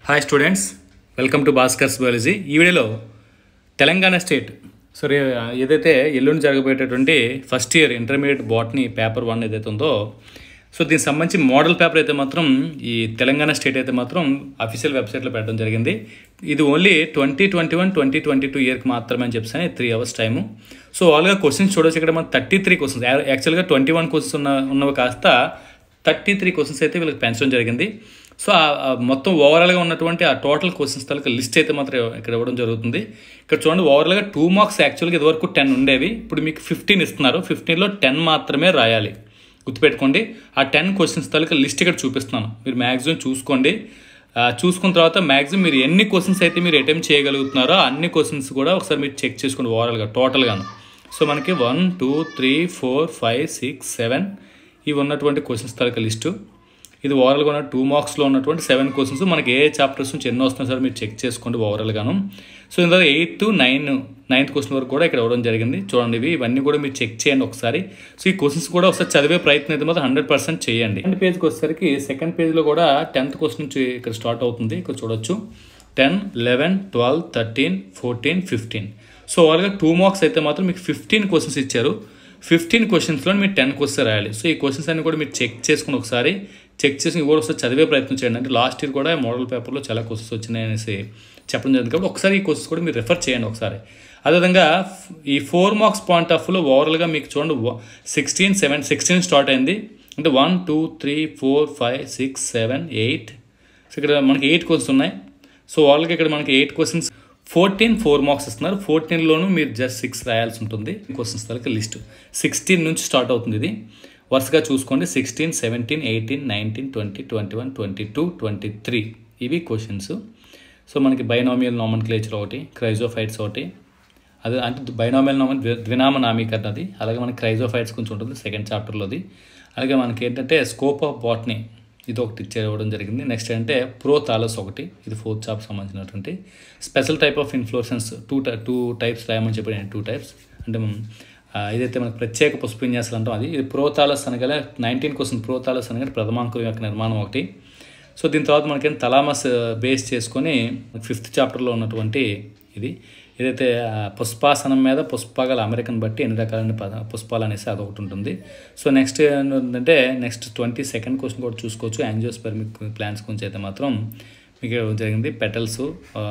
hi students welcome to Bhaskar's biology ఈ వీడియోలో Telangana state సరే ఏదైతే ఎల్లుండి జరగబోయేటటువంటి first year intermediate botany paper one ఏదైతే ఉందో సో దీనికి సంబంధించి మోడల్ పేపర్ అయితే మాత్రం ఈ తెలంగాణ స్టేట్ అయితే మాత్రం అఫీషియల్ వెబ్సైట్లో పెట్టడం జరిగింది ఇది only twenty twenty one twenty twenty two ఇయర్కి మాత్రమే అని చెప్పాను త్రీ అవర్స్ టైము సో ఆల్గా క్వశ్చన్స్ చూడొచ్చు ఇక్కడ మనం థర్టీ త్రీ క్వశ్చన్స్ యాక్చువల్గా ట్వంటీ వన్ క్వశ్చన్స్ ఉన్న ఉన్నవి కాస్త థర్టీ త్రీ క్వశ్చన్స్ అయితే వీళ్ళకి పెంచడం జరిగింది సో ఆ- ఆ మొత్తం ఓవరాల్గా ఉన్నటువంటి ఆ టోటల్ క్వశ్చన్స్ తాలూకా లిస్ట్ అయితే మాత్రం ఇక్కడ ఇవ్వడం జరుగుతుంది ఇక్కడ చూడండి ఓవరాల్గా టూ మార్క్స్ యాక్చువల్గా ఇదివరకు టెన్ ఉండేవి ఇప్పుడు మీకు ఫిఫ్టీన్ ఇస్తున్నారు ఫిఫ్టీన్లో టెన్ మాత్రమే రాయాలి గుర్తుపెట్టుకోండి ఆ టెన్ క్వశ్చన్స్ తాలూకా లిస్ట్ ఇక్కడ చూపిస్తున్నాను మీరు మ్యాక్సిమం చూసుకోండి ఆ, చూసుకున్న తర్వాత మ్యాక్సిమం మీరు ఎన్ని క్వశ్చన్స్ అయితే మీరు అటెంప్ట్ చేయగలుగుతున్నారో అన్ని క్వశ్చన్స్ కూడా ఒకసారి మీరు చెక్ చేసుకోండి ఓవరాల్గా టోటల్గాను సో మనకి one two three four five six seven ఇవి ఉన్నటువంటి క్వశ్చన్స్ తాలూకా లిస్టు ఇది ఓవరాల్గా ఉన్న టూ మార్క్స్లో ఉన్నటువంటి సెవెన్ క్వశ్చన్స్ మనకి ఏ చాప్టర్స్ నుంచి ఎన్నో వస్తున్నాయి సార్ మీరు చెక్ చేసుకోండి ఓవరాల్గాను సో ఇందులో ఎయిత్ నైన్ నైన్త్ క్వశ్చన్ వరకు కూడా ఇక్కడ ఇవ్వడం జరిగింది చూడండి ఇవి ఇవన్నీ కూడా మీరు చెక్ చేయండి ఒకసారి సో ఈ క్వశ్చన్స్ కూడా ఒకసారి చదివే ప్రయత్నం అయితే మాత్రం హండ్రెడ్ పర్సెంట్ చేయండి సెకండ్ పేజ్కి వచ్చేసరికి సెకండ్ పేజ్లో కూడా టెన్త్ క్వశ్చన్ నుంచి ఇక్కడ స్టార్ట్ అవుతుంది ఇక్కడ చూడొచ్చు ten eleven twelve thirteen fourteen fifteen so ఓవరాల్గా టూ మార్క్స్ అయితే మాత్రం మీకు ఫిఫ్టీన్ క్వశ్చన్స్ ఇచ్చారు ఫిఫ్టీన్ క్వశ్చన్స్లో మీరు టెన్ క్వశ్చన్ రాయాలి సో ఈ క్వశ్చన్స్ అన్ని కూడా మీరు చెక్ చేసుకుని ఒకసారి చెక్ చేసి ఇవి కూడా ఒకసారి చదివే ప్రయత్నం చేయండి అంటే లాస్ట్ ఇయర్ కూడా మోడల్ పేపర్లో చాలా క్వశ్చన్స్ వచ్చినాయి అనేసి చెప్పడం జరిగింది కాబట్టి ఒకసారి ఈ క్వశ్చన్స్ కూడా మీరు రెఫర్ చేయండి ఒకసారి అదేవిధంగా ఈ ఫోర్ మార్క్స్ పాయింట్ ఆఫ్ వ్యూలో ఓవరాల్గా మీకు చూడండి సిక్స్టీన్ సెవెన్ సిక్స్టీన్ స్టార్ట్ అయింది అంటే one two three four five six seven eight so ఇక్కడ మనకి ఎయిట్ క్వశ్చన్స్ ఉన్నాయి సో వాళ్ళకి ఇక్కడ మనకి eight questions fourteen four marks ఇస్తున్నారు ఫోర్టీన్లోనూ మీరు జస్ట్ సిక్స్ రాయాల్సి ఉంటుంది క్వశ్చన్స్ తలకి లిస్ట్ సిక్స్టీన్ నుంచి స్టార్ట్ అవుతుంది ఇది వరుసగా చూసుకోండి sixteen seventeen eighteen nineteen twenty twenty one twenty two twenty three ఇవి క్వశ్చన్స్ సో మనకి బైనామియల్ నామన్ క్లేచర్ ఒకటి క్రైజోఫైట్స్ ఒకటి అదే అంటే బైనామియల్ నామన్ ద్వినామ నామీకరణ అది అలాగే మనకి క్రైజోఫైట్స్ కొంచెం ఉంటుంది సెకండ్ చాప్టర్లోది అలాగే మనకి ఏంటంటే స్కోప్ ఆఫ్ బాట్నీ ఇది ఒకటి ఇచ్చేది ఇవ్వడం జరిగింది నెక్స్ట్ ఏంటంటే ప్రో థాలస్ ఒకటి ఇది ఫోర్త్ చాప్ సంబంధించినటువంటి special type of inflorescence two two types రాయమని చెప్పి టూ టైప్స్ అంటే మనం, ఆ, ఇదైతే మనకి ప్రత్యేక పుష్పన్యాసాలు అంటాం అది ఇది ప్రోతాలస్ అనగా నైన్టీన్ క్వశ్చన్ ప్రోతాలస్ అనగా ప్రథమాంకురం యొక్క నిర్మాణం ఒకటి సో దీని తర్వాత మనకేం తలామస్ బేస్ చేసుకొని ఫిఫ్త్ చాప్టర్లో ఉన్నటువంటి ఇది ఏదైతే ఆ, పుష్పాసనం మీద పుష్పగల అమెరికన్ బట్టి ఎన్ని రకాలైన పద పుష్పాలు అనేసి అదొకటి ఉంటుంది సో నెక్స్ట్ ఏంటంటే నెక్స్ట్ ట్వంటీ సెకండ్ క్వశ్చన్ కూడా చూసుకోవచ్చు యాంజియోస్పెర్మిక్ ప్లాంట్స్ గురించి అయితే మాత్రం మీకు ఇవ్వడం జరిగింది పెటల్స్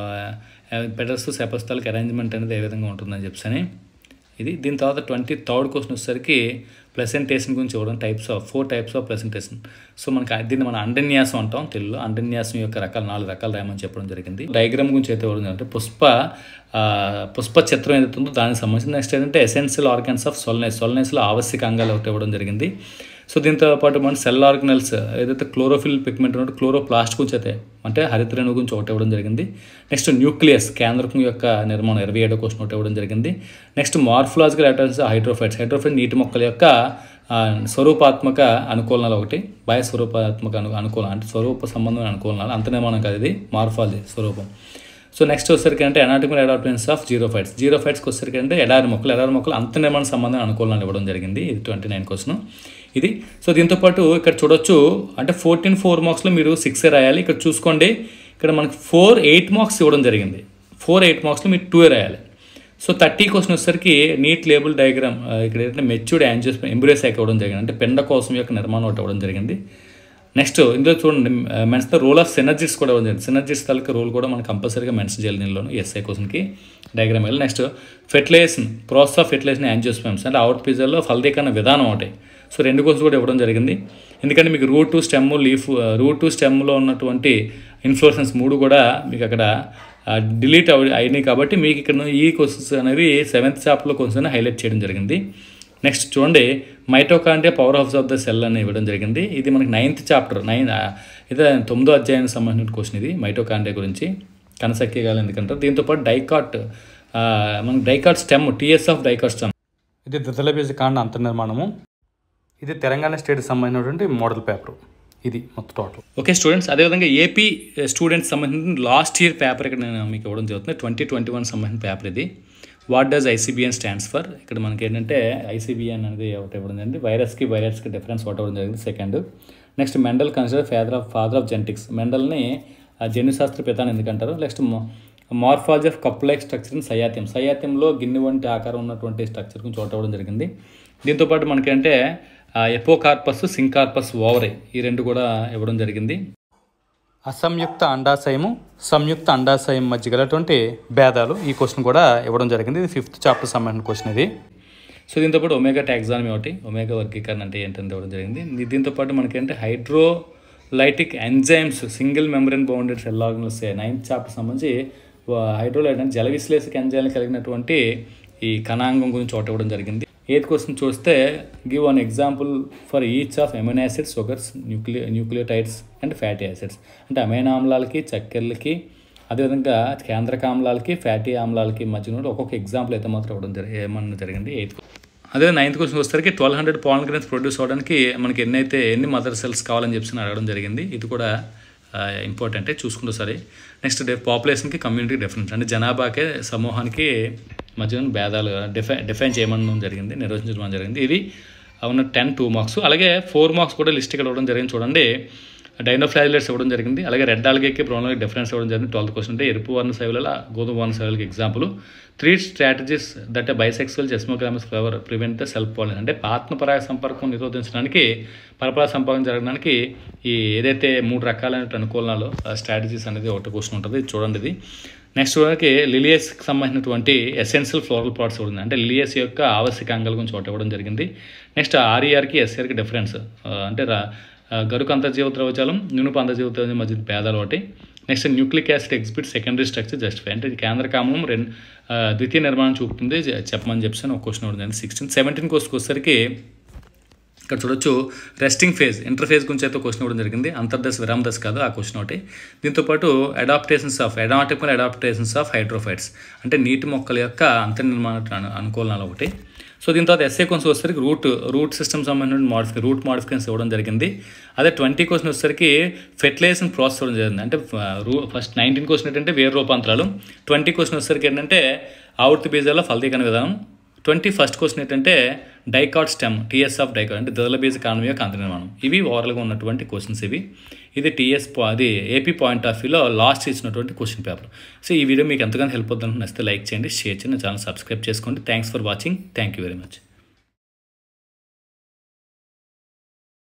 పెటల్స్ సెపస్తాలకి అరేంజ్మెంట్ అనేది ఏ విధంగా ఉంటుందని చెప్పని ఇది దీని తర్వాత ట్వంటీ థర్డ్ క్వశ్చన్ వచ్చేసరికి ప్రెసెంటేషన్ గురించి ఇవ్వడం types of four types of presentation so మనకి దీన్ని మనం అండన్యాసం అంటాం తెలుగులో అండన్యాసం యొక్క రకాలు నాలుగు రకాలు రాయమని చెప్పడం జరిగింది డయాగ్రామ్ గురించి అయితే ఇవ్వడం అంటే పుష్ప ఆ, పుష్ప చిత్రం ఏదైతే ఉందో దానికి సంబంధించి నెక్స్ట్ ఏంటంటే ఎసెన్షియల్ ఆర్గన్స్ ఆఫ్ సొల్నైస్ సొల్నైస్లో ఆవశ్యక అంగాలు ఒకటి ఇవ్వడం జరిగింది సో దీంతో పాటు మన సెల్ ఆర్గనల్స్ ఏదైతే క్లోరోఫిల్ పిగ్మెంట్ ఉన్నట్టు క్లోరోప్లాస్ట్ గురించి అయితే అంటే హరితరేణు గురించి ఒకటి ఇవ్వడం జరిగింది నెక్స్ట్ న్యూక్లియస్ కేంద్రకం యొక్క నిర్మాణం ఇరవై ఏడో క్వశ్చన్ ఒకటి ఇవ్వడం జరిగింది next morphological attacks hydrophytes hydrophyte నీటి మొక్కల యొక్క ఆ, స్వరూపాత్మక అనుకూలనాలు ఒకటి బాహ్య స్వరూపాత్మక అను అనుకూలం అంటే స్వరూప సంబంధమైన అనుకూలనాలు అంత నిర్మాణం కాదు ఇది మార్ఫాలజీ స్వరూపం సో నెక్స్ట్ వచ్చేసరికి అంటే anatomical adaptations of xerophytes జీరో ఫైట్స్కి వచ్చేసరికి అంటే ఎడారి మొక్కలు ఎడారి మొక్కలు అంత నిర్మాణ సంబంధం అనుకూలనాలు ఇవ్వడం జరిగింది ఇది ట్వంటీ నైన్ క్వశ్చన్ ఇది సో దీంతో పాటు ఇక్కడ చూడొచ్చు అంటే ఫోర్టీన్ ఫోర్ మార్క్స్లో మీరు సిక్స్ రాయాలి ఇక్కడ చూసుకోండి ఇక్కడ మనకి ఫోర్ ఎయిట్ మార్క్స్ ఇవ్వడం జరిగింది ఫోర్ ఎయిట్ మార్క్స్లో మీరు టూ రాయాలి సో థర్టీ క్వశ్చన్ వచ్చేసరికి నీట్ లేబుల్ డయాగ్రామ్ ఇక్కడ ఏంటంటే మెచ్యూర్డ్ యాంజియోస్ ఎంబ్రేస్ ఇవ్వడం జరిగింది అంటే పెండ కోసం యొక్క నిర్మాణం ఒకటి ఇవ్వడం జరిగింది నెక్స్ట్ ఇందులో చూడండి mention the role of synergids కూడా ఇవ్వడం జరిగింది సినర్జిస్ తాలూకా రోల్ కూడా మనం కంపల్సరీగా మెన్షన్ చేయాలి దీనిలోను ఎస్ఐ క్వశ్చన్కి డయాగ్రామ్ వెళ్ళి next fertilization process of fertilization angiosperms అంటే అవుట్ పిజర్లో ఫలదీకరణ విధానం ఒకటి సో రెండు క్వశ్చన్స్ కూడా ఇవ్వడం జరిగింది ఎందుకంటే మీకు root to stem leaf root to స్టెమ్లో ఉన్నటువంటి ఇన్ఫ్లోరెన్స్ మూడు కూడా మీకు అక్కడ డిలీట్ అవి అయినాయి కాబట్టి మీకు ఇక్కడ ఈ క్వశ్చన్స్ అనేవి సెవెంత్ చాప్టర్లో క్వశ్చన్ హైలైట్ చేయడం జరిగింది నెక్స్ట్ చూడండి mitochondria power house of the cell అని ఇవ్వడం జరిగింది ఇది మనకి నైన్త్ చాప్టర్ నైన్ ఇదే తొమ్మిదో అధ్యాయానికి సంబంధించిన క్వశ్చన్ ఇది మైటోకాండ్రియా గురించి కనసక్యగాలు ఎందుకంటారు దీంతోపాటు డైకాట్ ఆ, మనకి dicot stem TS of dicot stem ఇది ద్వితలబీజ కాండ అంతర్నిర్మాణము ఇది తెలంగాణ స్టేట్కి సంబంధించినటువంటి మోడల్ పేపర్ ఇది మొత్తం టోటల్ ఓకే స్టూడెంట్స్ అదేవిధంగా ఏపీ స్టూడెంట్స్ సంబంధించిన లాస్ట్ ఇయర్ పేపర్ ఇక్కడ నేను మీకు ఇవ్వడం జరుగుతుంది ట్వంటీ ట్వంటీ వన్ సంబంధించిన పేపర్ ఇది what does ICBN stands for ఇక్కడ మనకి ఏంటంటే ఐసీబీఎన్ అనేది ఒకటి ఇవ్వడం జరిగింది వైరస్కి వైరస్కి డిఫరెన్స్ ఒకటి ఇవ్వడం జరిగింది second next Mendel consider father of father of genetics మెండల్ని ఆ జన్యుశాస్త్ర పిత అని ఎందుకంటారు next morphology of cup like structure in cyathium సయాత్యంలో గిన్నె వంటి ఆకారం ఉన్నటువంటి స్ట్రక్చర్ గురించి చూడటం జరిగింది దీంతోపాటు మనకంటే ఎపోకార్పస్ సింకార్పస్ ఓవరే ఈ రెండు కూడా ఇవ్వడం జరిగింది అసంయుక్త అండాశయము సంయుక్త అండాశయం మధ్య గలటువంటి భేదాలు ఈ క్వశ్చన్ కూడా ఇవ్వడం జరిగింది ఇది ఫిఫ్త్ చాప్టర్ సంబంధించిన క్వశ్చన్ ఇది సో దీంతోపాటు ఒమేగా టాక్సానమీ ఒకటి ఒమేగా వర్గీకరణ అంటే ఏంటంటే ఇవ్వడం జరిగింది దీ- దీంతోపాటు మనకేంటే hydrolytic enzymes single membrane bounded cell organelles ninth chapter సంబంధించి హైడ్రోలైట్ అంటే జల విశ్లేషక ఎంజైమ్లు కలిగినటువంటి ఈ కణాంగం గురించి ఒకటి ఇవ్వడం జరిగింది ఎయిత్ క్వశ్చన్ చూస్తే give one example for each of amino acids sugars nucleo nucleotides and fatty acids అంటే అమైనో ఆమ్లాలకి చక్కెరలకి అదేవిధంగా కేంద్రక ఆమ్లాలకి ఫ్యాటీ ఆమ్లాలకి మధ్య నుండి ఒక్కొక్క ఎగ్జాంపుల్ అయితే మాత్రం ఇవ్వడం జరిగి ఏమన్నా జరిగింది ఎయిత్ అదే నైన్త్ క్వశ్చన్ వచ్చేసరికి twelve hundred pollen grains produce అవ్వడానికి మనకి ఎన్నైతే ఎన్ని మదర్ సెల్స్ కావాలని చెప్పి అడగడం జరిగింది ఇది కూడా ఇంపార్టెంటే చూసుకుంటూ సరే నెక్స్ట్ డే పాపులేషన్కి కమ్యూనిటీ డిఫరెన్స్ అంటే జనాభాకే సమూహానికి మధ్య భేదాలు డిఫై డిఫైన్ చేయమనడం జరిగింది నిర్వచించడం జరిగింది ఇది ఉన్న టెన్ టూ మార్క్స్ అలాగే ఫోర్ మార్క్స్ కూడా లిస్ట్ ఇక్కడ ఇవ్వడం జరిగింది చూడండి డైనోఫ్లాజిలేట్స్ ఇవ్వడం జరిగింది అలాగే రెడ్ ఆల్గేకి బ్రౌన్కి డిఫరెన్స్ ఇవ్వడం జరిగింది ట్వెల్త్ క్వశ్చన్ అంటే ఎరుపు వర్ణ శైవుల గోధుమ వర్ణ శైవులకి example three strategies that bisexual chasmogamous flower prevent the self pollen అంటే ఆత్మపరాగ సంపర్కం నిరోధించడానికి పరపరాగ సంపర్కం జరగడానికి ఈ ఏదైతే మూడు రకాలైన అనుకూలనాలు స్ట్రాటజీస్ అనేది ఒకటి క్వశ్చన్ ఉంటుంది ఇది చూడండి ఇది నెక్స్ట్ చూడడానికి లిలియస్కి సంబంధించినటువంటి ఎసెన్షియల్ ఫ్లోరల్ ప్లాట్స్ ఉంది అంటే లిలియస్ యొక్క ఆవశ్యక అంగాల గురించి ఒకటి ఇవ్వడం జరిగింది నెక్స్ట్ ఆర్ఈఆర్కి ఎస్ఆర్కి డిఫరెన్స్ అంటే రా గరుకు అంతర్జీవ ద్రవజాలం నునుపు అంతర్జీవ ద్రవజాలం మధ్య భేదాలు ఒకటి next nucleic acid exhibit secondary structure justify అంటే ఇది కేంద్ర కామం రెండు ద్వితీయ నిర్మాణం చూపుతుంది చె- చెప్పమని చెప్పేసి ఒక క్వశ్చన్ ఉంటుంది సిక్స్టీన్ సెవెంటీన్ క్వశ్చన్ వచ్చేసరికి ఇక్కడ చూడొచ్చు రెస్టింగ్ ఫేజ్ ఇంటర్ ఫేజ్ గురించి అయితే క్వశ్చన్ ఇవ్వడం జరిగింది అంతర్దశ విరామ దశ కాదు ఆ క్వశ్చన్ ఒకటి దీంతోపాటు adaptations of anatomical adaptations of hydrophytes అంటే నీటి మొక్కల యొక్క అంతర్నిర్మాణ అను- అనుకూలనాలు ఒకటి సో దీని తర్వాత ఎస్ఏ క్వశ్చన్ వచ్చేసరికి రూట్ రూట్ సిస్టమ్ సంబంధించిన మోడిఫికే రూట్ మోడిఫికేషన్స్ ఇవ్వడం జరిగింది అదే ట్వంటీ క్వశ్చన్ వచ్చేసరికి ఫెర్టిలైజేషన్ ప్రాసెస్ ఇవ్వడం జరిగింది అంటే రూ ఫస్ట్ నైన్టీన్ క్వశ్చన్ ఏంటంటే వేరు రూపాంతరాలు ట్వంటీ క్వశ్చన్ వచ్చేసరికి ఏంటంటే ఆవృత్తి బీజాల ఫలదీకరణ విధానం ట్వంటీ ఫస్ట్ క్వశ్చన్ ఏంటంటే dicot stem TS of dicot అంటే దళ బీజ కారణం యొక్క అంతర్నిర్మాణం ఇవి ఓవరాల్గా ఉన్నటువంటి క్వశ్చన్స్ ఇవి ఇది టీఎస్ అది ఏపీ పాయింట్ ఆఫ్ వ్యూలో లాస్ట్ ఇచ్చినటువంటి క్వశ్చన్ పేపర్ సో ఈ వీడియో మీకు ఎంతగానో హెల్ప్ అవుతుంది నచ్చితే లైక్ చేయండి షేర్ చేయండి ఛానల్ సబ్స్క్రైబ్ చేసుకోండి thanks for watching thank you very much